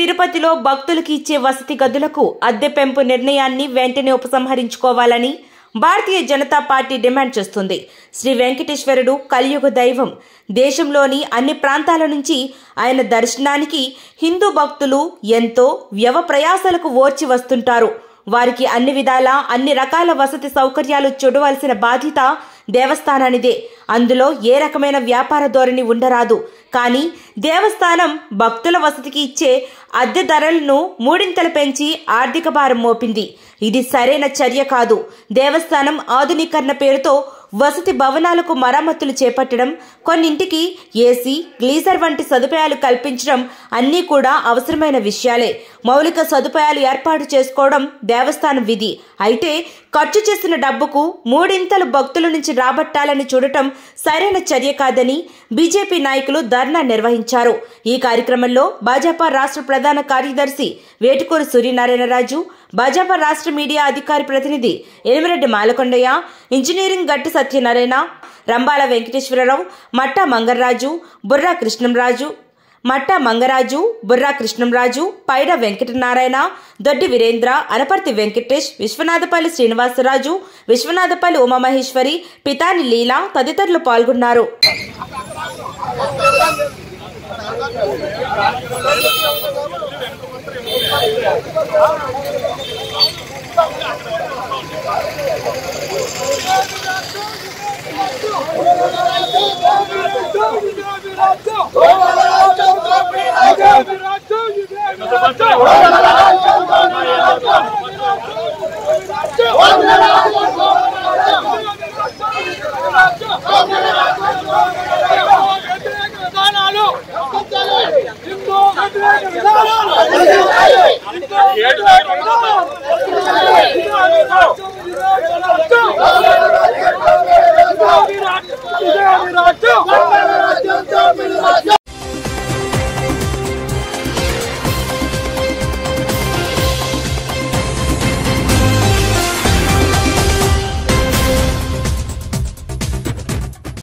తిరుపతిలో భక్తులకు ఇచ్చే వసతి గదులకు అద్దె పెంపు నిర్ణయాన్ని వెంటనే ఉపసంహరించుకోవాలని భారతీయ జనతా పార్టీ డిమాండ్ చేస్తుంది శ్రీ వెంకటేశ్వరుడు కలియుగ దైవం దేశంలోని అన్ని ప్రాంతాల నుంచి ఆయన దర్శనానికి హిందూ భక్తులు ఎంతో వ్యవ ప్రయాసలకు ఓర్చి వస్తుంటారు వారికి అన్ని విధాల అన్ని రకాల వసతి సౌకర్యాలు చూడవలసిన బాధ్యత దేవస్థానానిదే అందులో ఏ రకమైన వ్యాపార ధోరణి ఉండరాదు కానీ దేవస్థానం భక్తుల వసతికి ఇచ్చే అద్దె ధరలను మూడింతలు పెంచి ఆర్థిక భారం మోపింది ఇది సరైన చర్య కాదు దేవస్థానం ఆధునీకరణ పేరుతో వసతి భవనాలకు మరమ్మతులు చేపట్టడం కొన్నింటికి ఏసీ గ్లీజర్ వంటి సదుపాయాలు కల్పించడం అన్నీ కూడా అవసరమైన విషయాలే మౌలిక సదుపాయాలు ఏర్పాటు చేసుకోవడం దేవస్థానం విధి అయితే ఖర్చు చేసిన డబ్బుకు మూడింతలు భక్తుల నుంచి రాబట్టాలని చూడటం సరైన చర్య కాదని బీజేపీ నాయకులు ధర్నా నిర్వహించారు ఈ కార్యక్రమంలో భాజపా రాష్ట్ర ప్రధాన కార్యదర్శి వేటుకూరు సూర్యనారాయణరాజు భాజపా రాష్ట్ర మీడియా అధికారి ప్రతినిధి ఎనిమిరెడ్డి మాలకొండయ్య ఇంజనీరింగ్ గట్టి సత్యనారాయణ రంబాల వెంకటేశ్వరరావు మట్టా మంగర్రాజు బుర్రా కృష్ణంరాజు మట్టా మంగరాజు బుర్రా కృష్ణంరాజు పైడ వెంకటనారాయణ దొడ్డి వీరేంద్ర అనపర్తి వెంకటేష్ విశ్వనాథపల్లి శ్రీనివాసరాజు విశ్వనాథపల్లి ఉమామహేశ్వరి పితాని లీలా తదితరులు పాల్గొన్నారు ఏడు